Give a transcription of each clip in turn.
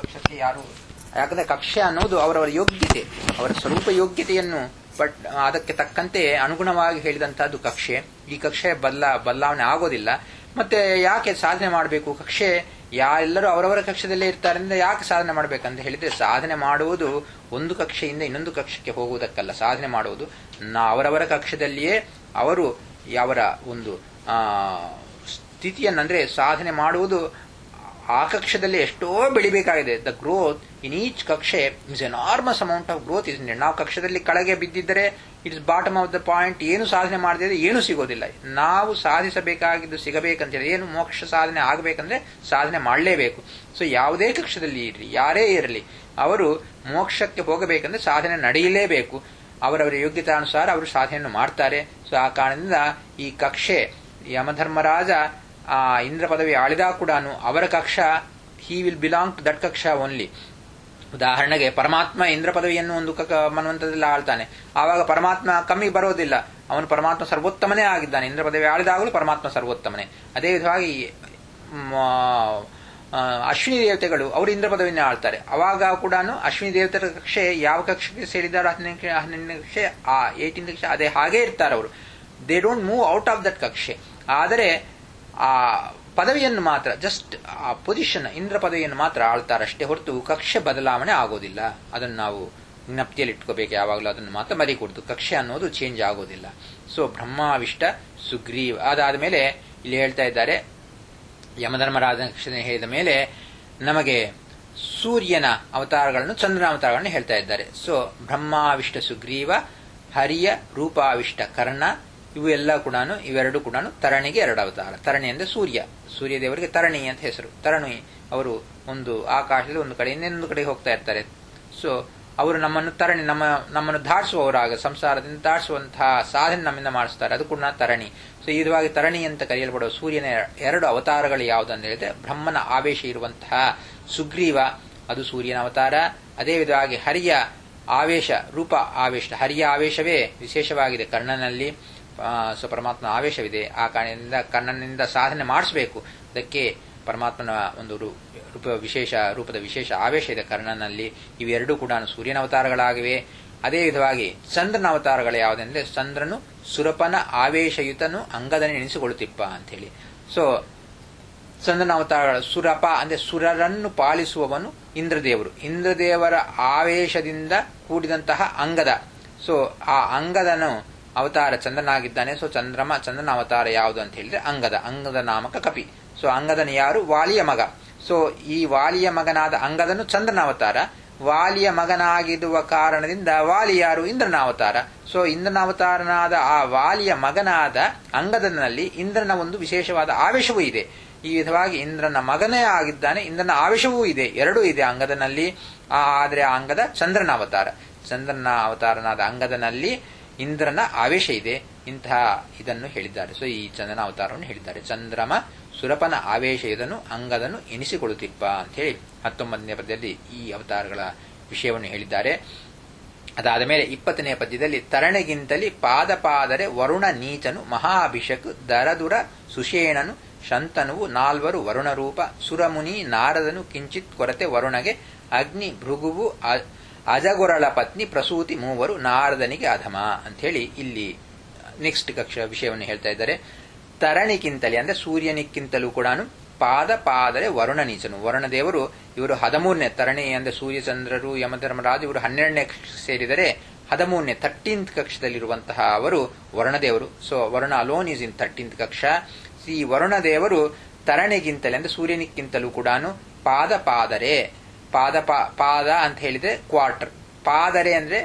ಕಕ್ಷಕ್ಕೆ ಯಾರು ಯಾಕಂದ್ರೆ ಕಕ್ಷೆ ಅನ್ನೋದು ಅವರವರ ಯೋಗ್ಯತೆ ಅವರ ಸ್ವರೂಪ ಯೋಗ್ಯತೆಯನ್ನು ಬಟ್ ಅದಕ್ಕೆ ತಕ್ಕಂತೆ ಅನುಗುಣವಾಗಿ ಹೇಳಿದಂತಹದ್ದು ಕಕ್ಷೆ ಈ ಕಕ್ಷೆ ಬದಲ ಬದಲಾವಣೆ ಆಗೋದಿಲ್ಲ ಮತ್ತೆ ಯಾಕೆ ಸಾಧನೆ ಮಾಡಬೇಕು ಕಕ್ಷೆ ಯಾ ಎಲ್ಲರೂ ಅವರವರ ಕಕ್ಷದಲ್ಲೇ ಇರ್ತಾರೆ ಅಂದ್ರೆ ಯಾಕೆ ಸಾಧನೆ ಮಾಡಬೇಕಂತ ಹೇಳಿದ್ರೆ ಸಾಧನೆ ಮಾಡುವುದು ಒಂದು ಕಕ್ಷೆಯಿಂದ ಇನ್ನೊಂದು ಕಕ್ಷಕ್ಕೆ ಹೋಗುವುದಕ್ಕಲ್ಲ ಸಾಧನೆ ಮಾಡುವುದು ನಾ ಅವರವರ ಕಕ್ಷದಲ್ಲಿಯೇ ಅವರು ಅವರ ಒಂದು ಆ ಸ್ಥಿತಿಯನ್ನಂದ್ರೆ ಸಾಧನೆ ಮಾಡುವುದು ಆ ಕಕ್ಷದಲ್ಲಿ ಎಷ್ಟೋ ಬೆಳಿಬೇಕಾಗಿದೆ ದ ಗ್ರೋತ್ ಇನ್ ಈಚ್ ಕಕ್ಷೆ is enormous amount of growth is ನಾವು ಕಕ್ಷದಲ್ಲಿ ಕೆಳಗೆ ಬಿದ್ದಿದ್ದರೆ it's bottom of the point ಏನು ಸಾಧನೆ ಮಾಡದಿದ್ರೆ ಏನು ಸಿಗೋದಿಲ್ಲ ನಾವು ಸಾಧಿಸಬೇಕಾಗಿದ್ದು ಸಿಗಬೇಕಂತ ಹೇಳಿ ಏನು ಮೋಕ್ಷ ಸಾಧನೆ ಆಗಬೇಕಂದ್ರೆ ಸಾಧನೆ ಮಾಡಲೇಬೇಕು ಸೊ ಯಾವುದೇ ಕಕ್ಷದಲ್ಲಿ ಇರಲಿ ಯಾರೇ ಇರಲಿ ಅವರು ಮೋಕ್ಷಕ್ಕೆ ಹೋಗಬೇಕಂದ್ರೆ ಸಾಧನೆ ನಡೆಯಲೇಬೇಕು ಅವರವರ ಯೋಗ್ಯತಾನುಸಾರ ಅವರು ಸಾಧನೆಯನ್ನು ಮಾಡ್ತಾರೆ ಸೊ ಆ ಕಾರಣದಿಂದ ಈ ಕಕ್ಷೆ ಯಮಧರ್ಮರಾಜ ಆ ಇಂದ್ರ ಪದವಿ ಆಳಿದ ಕೂಡ ಅವರ ಕಕ್ಷ he will belong to that ಕಕ್ಷ ಓನ್ಲಿ ಉದಾಹರಣೆಗೆ ಪರಮಾತ್ಮ ಇಂದ್ರ ಪದವಿಯನ್ನು ಒಂದು ಮನ್ವಂತದಲ್ಲಿ ಆಳ್ತಾನೆ ಆವಾಗ ಪರಮಾತ್ಮ ಕಮ್ಮಿ ಬರೋದಿಲ್ಲ ಅವನು ಪರಮಾತ್ಮ ಸರ್ವೋತ್ತಮನೇ ಆಗಿದ್ದಾನೆ ಇಂದ್ರ ಪದವಿ ಆಳಿದಾಗಲೂ ಪರಮಾತ್ಮ ಸರ್ವೋತ್ತಮನೇ ಅದೇ ವಿಧವಾಗಿ ಅಶ್ವಿನಿ ದೇವತೆಗಳು ಅವರು ಇಂದ್ರ ಪದವಿಯನ್ನು ಆಳ್ತಾರೆ ಅವಾಗ ಕೂಡ ಅಶ್ವಿನಿ ದೇವತೆಗಳ ಕಕ್ಷೆ ಯಾವ ಕಕ್ಷೆಗೆ ಸೇರಿದಾರೋ ಹದಿನೆಂಟು ಹನ್ನೆರಡನೇ ಕಕ್ಷೆ ಆ ಏಯ್ಟೀನ್ ಕಕ್ಷೆ ಅದೇ ಹಾಗೇ ಇರ್ತಾರೆ ಅವರು they don't move out of that ಕಕ್ಷೆ ಆದರೆ ಆ ಪದವಿಯನ್ನು ಮಾತ್ರ ಜಸ್ಟ್ ಆ ಪೊಸಿಷನ್ ಇಂದ್ರ ಪದವಿಯನ್ನು ಮಾತ್ರ ಆಳ್ತಾರಷ್ಟೇ ಹೊರತು ಕಕ್ಷೆ ಬದಲಾವಣೆ ಆಗೋದಿಲ್ಲ ಅದನ್ನು ನಾವು ಜ್ಞಪ್ತಿಯಲ್ಲಿ ಇಟ್ಕೋಬೇಕು ಯಾವಾಗಲೂ ಅದನ್ನು ಮಾತ್ರ ಮರಿಕೊಡ್ತು ಕಕ್ಷೆ ಅನ್ನೋದು ಚೇಂಜ್ ಆಗೋದಿಲ್ಲ ಸೊ ಬ್ರಹ್ಮಾವಿಷ್ಟ ಸುಗ್ರೀವ್ ಅದಾದ ಮೇಲೆ ಇಲ್ಲಿ ಹೇಳ್ತಾ ಇದ್ದಾರೆ ಯಮಧರ್ಮರಾಜ ಹೇಳಿದ ಮೇಲೆ ನಮಗೆ ಸೂರ್ಯನ ಅವತಾರಗಳನ್ನು ಚಂದ್ರನ ಅವತಾರಗಳನ್ನು ಹೇಳ್ತಾ ಇದ್ದಾರೆ ಸೊ ಬ್ರಹ್ಮಾವಿಷ್ಟ ಸುಗ್ರೀವ ಹರಿಯ ರೂಪಾವಿಷ್ಟ ಕರ್ಣ ಇವು ಎಲ್ಲ ಕೂಡ ಇವೆರಡು ಕೂಡ ತರಣಿಗೆ ಎರಡು ಅವತಾರ ತರಣಿ ಅಂದ್ರೆ ಸೂರ್ಯ ಸೂರ್ಯ ದೇವರಿಗೆ ತರಣಿ ಅಂತ ಹೆಸರು ತರಣಿ ಅವರು ಒಂದು ಆಕಾಶದಲ್ಲಿ ಒಂದು ಕಡೆ ಇನ್ನೊಂದು ಕಡೆ ಹೋಗ್ತಾ ಇರ್ತಾರೆ ಸೊ ಅವರು ನಮ್ಮನ್ನು ತರಣಿ ನಮ್ಮ ನಮ್ಮನ್ನು ಧಾಡಿಸುವವರಾಗ ಸಂಸಾರದಿಂದ ಧಾಡಿಸುವಂತಹ ಸಾಧನೆ ನಮ್ಮಿಂದ ಮಾಡಿಸ್ತಾರೆ ಅದು ಕೂಡ ತರಣಿ ಸೊ ಈ ವಿಧವಾಗಿ ತರಣಿ ಅಂತ ಕರೆಯಲ್ಪಡುವ ಸೂರ್ಯನ ಎರಡು ಅವತಾರಗಳು ಯಾವುದಂತ ಹೇಳಿದ್ರೆ ಬ್ರಹ್ಮನ ಆವೇಶ ಇರುವಂತಹ ಸುಗ್ರೀವ ಅದು ಸೂರ್ಯನ ಅವತಾರ ಅದೇ ವಿಧವಾಗಿ ಹರಿಯ ಆವೇಶ ರೂಪ ಆವೇಶ ಹರಿಯ ಆವೇಶವೇ ವಿಶೇಷವಾಗಿದೆ ಕರ್ಣನಲ್ಲಿ ಸೊ ಪರಮಾತ್ಮನ ಆವೇಶವಿದೆ ಆ ಕಾರಣದಿಂದ ಕರ್ಣನಿಂದ ಸಾಧನೆ ಮಾಡಿಸಬೇಕು ಅದಕ್ಕೆ ಪರಮಾತ್ಮನ ಒಂದು ರೂಪ ವಿಶೇಷ ರೂಪದ ವಿಶೇಷ ಆವೇಶ ಇದೆ ಕರ್ಣನಲ್ಲಿ ಇವೆರಡೂ ಕೂಡ ಸೂರ್ಯನ ಅವತಾರಗಳಾಗಿವೆ ಅದೇ ವಿಧವಾಗಿ ಚಂದ್ರನ ಅವತಾರಗಳು ಯಾವುದೆಂದ್ರೆ ಚಂದ್ರನು ಸುರಪನ ಆವೇಶಯುತನು ಅಂಗದನೆ ಎನಿಸಿಕೊಳ್ಳುತ್ತಿಪ್ಪ ಅಂತ ಹೇಳಿ ಸೊ ಚಂದ್ರನ ಅವತಾರಗಳ ಸುರಪ ಅಂದ್ರೆ ಸುರರನ್ನು ಪಾಲಿಸುವವನು ಇಂದ್ರದೇವರು ಇಂದ್ರದೇವರ ಆವೇಶದಿಂದ ಕೂಡಿದಂತಹ ಅಂಗದ ಸೊ ಆ ಅಂಗದನು ಅವತಾರ ಚಂದ್ರನಾಗಿದ್ದಾನೆ ಸೊ ಚಂದ್ರಮ ಚಂದ್ರನ ಅವತಾರ ಯಾವುದು ಅಂತ ಹೇಳಿದ್ರೆ ಅಂಗದ ಅಂಗದ ನಾಮಕ ಕಪಿ ಸೊ ಅಂಗದನ ಯಾರು ವಾಲಿಯ ಮಗ ಸೊ ಈ ವಾಲಿಯ ಮಗನಾದ ಅಂಗದನು ಚಂದ್ರನ ಅವತಾರ ವಾಲಿಯ ಮಗನಾಗಿರುವ ಕಾರಣದಿಂದ ವಾಲಿ ಯಾರು ಇಂದ್ರನ ಅವತಾರ ಸೊ ಇಂದ್ರನ ಅವತಾರನಾದ ಆ ವಾಲಿಯ ಮಗನಾದ ಅಂಗದನಲ್ಲಿ ಇಂದ್ರನ ಒಂದು ವಿಶೇಷವಾದ ಆವೇಶವೂ ಇದೆ ಈ ವಿಧವಾಗಿ ಇಂದ್ರನ ಮಗನೇ ಆಗಿದ್ದಾನೆ ಇಂದ್ರನ ಆವೇಶವೂ ಇದೆ ಎರಡೂ ಇದೆ ಅಂಗದನಲ್ಲಿ ಆದರೆ ಆ ಅಂಗದ ಚಂದ್ರನ ಅವತಾರ ಚಂದ್ರನ ಅವತಾರನಾದ ಅಂಗದನಲ್ಲಿ ಇಂದ್ರನ ಆವೇಶ ಇದೆ ಇಂತಹ ಇದನ್ನು ಹೇಳಿದ್ದಾರೆ ಸೊ ಈ ಚಂದ್ರನ ಅವತಾರವನ್ನು ಹೇಳಿದ್ದಾರೆ ಚಂದ್ರಮ ಸುರಪನ ಆವೇಶ ಇದನ್ನು ಅಂಗದನ್ನು ಎನಿಸಿಕೊಳ್ಳುತ್ತಿಪ್ಪ ಅಂತ ಹೇಳಿ ಹತ್ತೊಂಬತ್ತನೇ ಪದ್ಯದಲ್ಲಿ ಈ ಅವತಾರಗಳ ವಿಷಯವನ್ನು ಹೇಳಿದ್ದಾರೆ ಅದಾದ ಮೇಲೆ ಇಪ್ಪತ್ತನೇ ಪದ್ಯದಲ್ಲಿ ತರಣೆಗಿಂತಲಿ ಪಾದ ಪಾದರೆ ವರುಣ ನೀಚನು ಮಹಾಭಿಷಕ್ ದರದುರ ಸುಷೇಣನು ಶಂತನುವು ನಾಲ್ವರು ವರುಣರೂಪ ಸುರಮುನಿ ನಾರದನು ಕಿಂಚಿತ್ ಕೊರತೆ ವರುಣಗೆ ಅಗ್ನಿ ಭೃಗುವು ಅಜಗೊರಳ ಪತ್ನಿ ಪ್ರಸೂತಿ ಮೂವರು ನಾರದನಿಗೆ ಅಧಮ ಅಂತ ಹೇಳಿ ಇಲ್ಲಿ ನೆಕ್ಸ್ಟ್ ಕಕ್ಷ ವಿಷಯವನ್ನು ಹೇಳ್ತಾ ಇದ್ದಾರೆ ತರಣಿಗಿಂತಲೇ ಅಂದ್ರೆ ಸೂರ್ಯನಿಕ್ಕಿಂತಲೂ ಕೂಡ ಪಾದ ಪಾದರೆ ವರುಣ ನೀಚನು ವರುಣ ದೇವರು ಇವರು ಹದಿಮೂರನೇ ತರಣಿ ಅಂದ್ರೆ ಸೂರ್ಯಚಂದ್ರರು ಯಮಧರ್ಮರಾಜ ಇವರು ಹನ್ನೆರಡನೇ ಸೇರಿದರೆ ಹದಿಮೂರನೇ ಥರ್ಟೀನ್ತ್ ಕಕ್ಷದಲ್ಲಿರುವಂತಹ ಅವರು ವರುಣದೇವರು so Varuna alone is in thirteenth ಕಕ್ಷ ಈ ವರುಣ ದೇವರು ತರಣೆಗಿಂತಲೇ ಅಂದ್ರೆ ಸೂರ್ಯನಿಕ್ಕಿಂತಲೂ ಕೂಡ ಪಾದ ಪಾದರೆ ಪಾದ ಪಾದ ಅಂತ ಹೇಳಿದ್ರೆ ಕ್ವಾರ್ಟರ್ ಪಾದರೆ ಅಂದ್ರೆ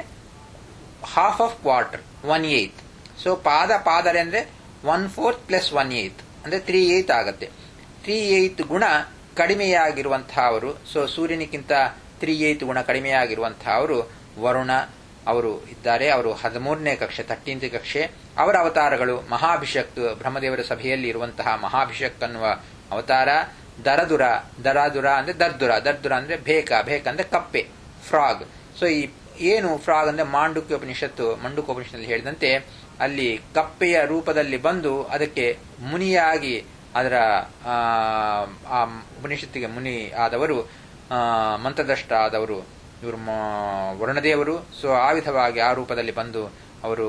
half of quarter one eighth so ಪಾದ ಪಾದರೆ ಅಂದ್ರೆ one fourth plus one eighth ಅಂದ್ರೆ ತ್ರೀ ಏತ್ ಆಗುತ್ತೆ ತ್ರೀ ಏತ್ ಗುಣ ಕಡಿಮೆಯಾಗಿರುವಂತಹ ಅವರು ಸೊ ಸೂರ್ಯನಿಗಿಂತ ತ್ರೀ ಏತ್ ಗುಣ ಕಡಿಮೆಯಾಗಿರುವಂತಹ ಅವರು ವರುಣ ಅವರು ಇದ್ದಾರೆ ಅವರು ಹದಿಮೂರನೇ ಕಕ್ಷೆ ಥರ್ಟೀನ್ತ್ ಕಕ್ಷೆ ಅವರ ಅವತಾರಗಳು ಮಹಾಭಿಷಕ್ ಬ್ರಹ್ಮದೇವರ ಸಭೆಯಲ್ಲಿ ಇರುವಂತಹ ಮಹಾಭಿಷಕ್ ಅನ್ನುವ ಅವತಾರ ದರದುರ ದರಾದುರ ಅಂದ್ರೆ ದರ್ದುರ ದರ್ದುರ ಅಂದ್ರೆ ಬೇಕ ಬೇಕ ಅಂದ್ರೆ ಕಪ್ಪೆ ಫ್ರಾಗ್ ಸೊ ಈ ಏನು ಫ್ರಾಗ್ ಅಂದ್ರೆ ಮಾಂಡುಕ್ಯ ಉಪನಿಷತ್ತು ಮಂಡುಕ ಉಪನಿಷತ್ನಲ್ಲಿ ಹೇಳಿದಂತೆ ಅಲ್ಲಿ ಕಪ್ಪೆಯ ರೂಪದಲ್ಲಿ ಬಂದು ಅದಕ್ಕೆ ಮುನಿಯಾಗಿ ಅದರ ಆ ಉಪನಿಷತ್ತಿಗೆ ಮುನಿ ಆದವರು ಮಂತ್ರದಷ್ಟ ಆದವರು ಇವರು ವರುಣದೇವರು ಸೊ ಆ ವಿಧವಾಗಿ ಆ ರೂಪದಲ್ಲಿ ಬಂದು ಅವರು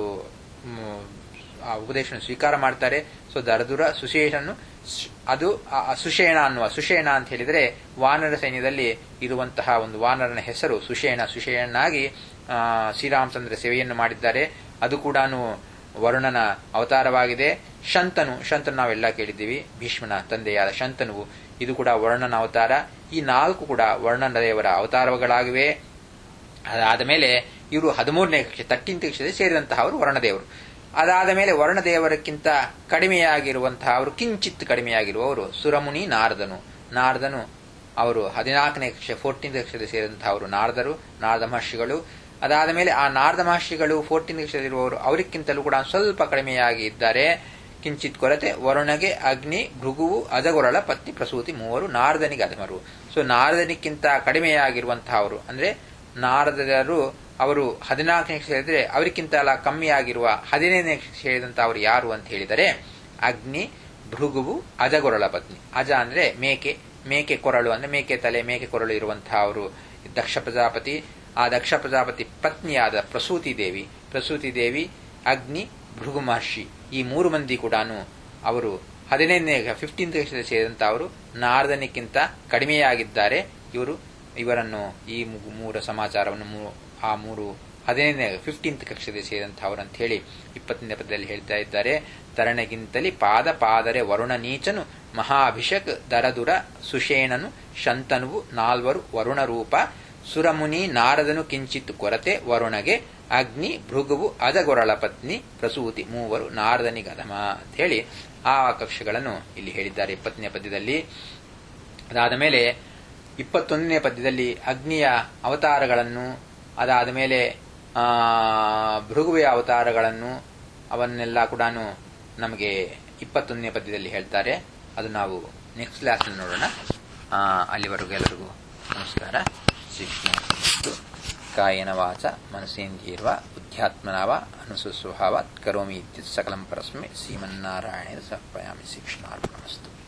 ಆ ಉಪದೇಶ ಸ್ವೀಕಾರ ಮಾಡ್ತಾರೆ ಸೊ ದರದುರ ಸುಶೇಷನು ಅದು ಸುಷೇಣ ಅನ್ನುವ ಸುಷೇಣ ಅಂತ ಹೇಳಿದರೆ ವಾನರ ಸೈನ್ಯದಲ್ಲಿ ಇರುವಂತಹ ಒಂದು ವಾನರನ ಹೆಸರು ಸುಷೇಣ ಸುಷೇಣನಾಗಿ ಶ್ರೀರಾಮಚಂದ್ರ ಸೇವೆಯನ್ನು ಮಾಡಿದ್ದಾರೆ ಅದು ಕೂಡ ವರುಣನ ಅವತಾರವಾಗಿದೆ ಶಂತನು ಶಂತನು ನಾವೆಲ್ಲ ಕೇಳಿದ್ದೀವಿ ಭೀಷ್ಮನ ತಂದೆಯಾದ ಶಂತನುವು ಇದು ಕೂಡ ವರ್ಣನ ಅವತಾರ ಈ ನಾಲ್ಕು ಕೂಡ ವರ್ಣನ ದೇವರ ಅವತಾರಗಳಾಗಿವೆ ಅದಾದ ಮೇಲೆ ಇವರು ಹದಿಮೂರನೇ ಕಕ್ಷೆ ತರ್ಟೀನ್ತ್ ಕಕ್ಷೆಯಲ್ಲಿ ಸೇರಿದಂತಹ ಅವರು ವರ್ಣದೇವರು ಅದಾದ ಮೇಲೆ ವರ್ಣದೇವರಕ್ಕಿಂತ ಕಡಿಮೆಯಾಗಿರುವಂತಹ ಅವರು ಕಿಂಚಿತ್ ಕಡಿಮೆಯಾಗಿರುವವರು ಸುರಮುನಿ ನಾರದನು ನಾರದನು ಅವರು ಹದಿನಾಲ್ಕನೇ ಕಕ್ಷೆ ಫೋರ್ಟೀನ್ ಕಕ್ಷೆಯಲ್ಲಿ ಸೇರಿದಂತಹ ಅವರು ನಾರದರು ನಾರದ ಮಹರ್ಷಿಗಳು ಅದಾದ ಮೇಲೆ ಆ ನಾರದ ಮಹರ್ಷಿಗಳು ಫೋರ್ಟೀನ್ ಕಕ್ಷೆಯಲ್ಲಿರುವವರು ಅವರಿಗಿಂತಲೂ ಕೂಡ ಸ್ವಲ್ಪ ಕಡಿಮೆಯಾಗಿ ಇದ್ದಾರೆ ಕಿಂಚಿತ್ ಕೊರತೆ ವರುಣಗೆ ಅಗ್ನಿ ಭೃಗುವು ಅಜಗೊರಳ ಪತ್ನಿ ಪ್ರಸೂತಿ ಮೂವರು ನಾರದನಿಗೆ ಅಧಮರು ಸೊ ನಾರದನಿಕ್ಕಿಂತ ಕಡಿಮೆಯಾಗಿರುವಂತಹ ಅವರು ಅಂದ್ರೆ ನಾರದರು ಅವರು ಹದಿನಾಲ್ಕನೇ ಸೇರಿದ್ರೆ ಅವರಿಗಿಂತ ಎಲ್ಲ ಕಮ್ಮಿಯಾಗಿರುವ ಹದಿನೈದನೇ ಸೇರಿದಂತ ಅವರು ಯಾರು ಅಂತ ಹೇಳಿದರೆ ಅಗ್ನಿ ಭೃಗುವು ಅಜಗೊರಳ ಪತ್ನಿ ಅಜ ಅಂದ್ರೆ ಮೇಕೆ ಮೇಕೆ ಕೊರಳು ಅಂದ್ರೆ ಮೇಕೆ ತಲೆ ಮೇಕೆ ಕೊರಳು ಇರುವಂತಹ ಅವರು ದಕ್ಷ ಪ್ರಜಾಪತಿ ಆ ದಕ್ಷ ಪ್ರಜಾಪತಿ ಪತ್ನಿಯಾದ ಪ್ರಸೂತಿ ದೇವಿ ಪ್ರಸೂತಿ ದೇವಿ ಅಗ್ನಿ ಭೃಗು ಮಹರ್ಷಿ ಈ ಮೂರು ಮಂದಿ ಕೂಡ ಅವರು ಹದಿನೈದನೇ ಫಿಫ್ಟೀನ್ತ್ ಸೇರಿದಂತ ಅವರು ನಾರದನಿಕ್ಕಿಂತ ಕಡಿಮೆಯಾಗಿದ್ದಾರೆ ಇವರು ಇವರನ್ನು ಈ ಮೂರ ಸಮಾಚಾರವನ್ನು ಆ ಮೂರು ಹದಿನೈದನೇ ಫಿಫ್ಟೀನ್ತ್ ಕಕ್ಷೆಯಲ್ಲಿ ಸೇರಿದಂತಹವರು ಅಂತ ಹೇಳಿ ಇಪ್ಪತ್ತನೇ ಪದದಲ್ಲಿ ಹೇಳ್ತಾ ಇದ್ದಾರೆ ತರಣಗಿಂತಲಿ ಪಾದ ಪಾದರೆ ವರುಣ ನೀಚನು ಮಹಾಭಿಷಕ್ ದರದುರ ಸುಷೇಣನು ಶಂತನುವು ನಾಲ್ವರು ವರುಣ ರೂಪ ಸುರಮುನಿ ನಾರದನು ಕಿಂಚಿತ್ ಕೊರತೆ ವರುಣಗೆ ಅಗ್ನಿ ಭೃಗುವು ಅಜಗೊರಳ ಪತ್ನಿ ಪ್ರಸೂತಿ ಮೂವರು ನಾರದನಿಗಧಮ ಅಂತ ಹೇಳಿ ಆ ಕಕ್ಷೆಗಳನ್ನು ಇಲ್ಲಿ ಹೇಳಿದ್ದಾರೆ ಇಪ್ಪತ್ತನೇ ಪದ್ಯದಲ್ಲಿ ಅದಾದ ಮೇಲೆ ಇಪ್ಪತ್ತೊಂದನೇ ಪದ್ಯದಲ್ಲಿ ಅಗ್ನಿಯ ಅವತಾರಗಳನ್ನು ಅದಾದ ಮೇಲೆ ಭೃಗುವೆಯ ಅವತಾರಗಳನ್ನು ಅವನ್ನೆಲ್ಲ ಕೂಡ ನಮಗೆ ಇಪ್ಪತ್ತೊಂದನೇ ಪದ್ಯದಲ್ಲಿ ಹೇಳ್ತಾರೆ ಅದು ನಾವು ನೆಕ್ಸ್ಟ್ ಕ್ಲಾಸ್ ನೋಡೋಣ ಅಲ್ಲಿವರೆಗೂ ಎಲ್ಲರಿಗೂ ನಮಸ್ಕಾರ ಶಿಕ್ಷಣ ಕಾಯನ ವಾಚ ಮನಸೇಂದ್ರಿಯರ್ವ ಬುದ್ಧ್ಯಾತ್ಮನಾವ ಅನುಸುಸ್ವಭಾವಾತ್ ಕರೋಮಿ ಇತ್ಯುತ್ ಸಕಲಂ ಪರಸ್ಮೈ ಶ್ರೀಮನ್ನಾರಾಯಣ ಸಮರ್ಪಯಾಮಿ ಶಿಕ್ಷಣಾರ್ಪಣಮಸ್ತು